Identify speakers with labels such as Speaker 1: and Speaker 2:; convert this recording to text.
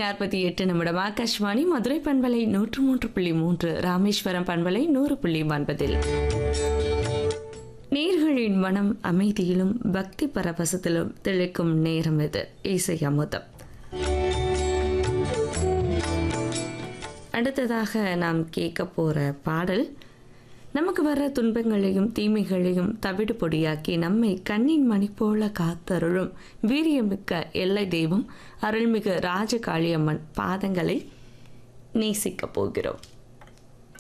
Speaker 1: நாற்பத்தி எட்டு நிமிடம் ஆகாஷ்வாணி மதுரை பண்பலை நூற்று மூன்று புள்ளி மூன்று ராமேஸ்வரம் பண்பலை நூறு புள்ளி ஒன்பதில் நேர்களின் மனம் அமைதியிலும் பக்தி பரவசத்திலும் திளைக்கும் நேரம் இது இசை அமுதம் அடுத்ததாக நாம் கேட்க போற பாடல் நமக்கு வர துன்பங்களையும் தீமைகளையும் தவிடு பொடியாக்கி நம்மை கண்ணின் மணி போல காத்தருளும் வீரியமிக்க எல்லை தெய்வம் அருள்மிகு ராஜகாளியம்மன் பாதங்களை நேசிக்கப் போகிறோம்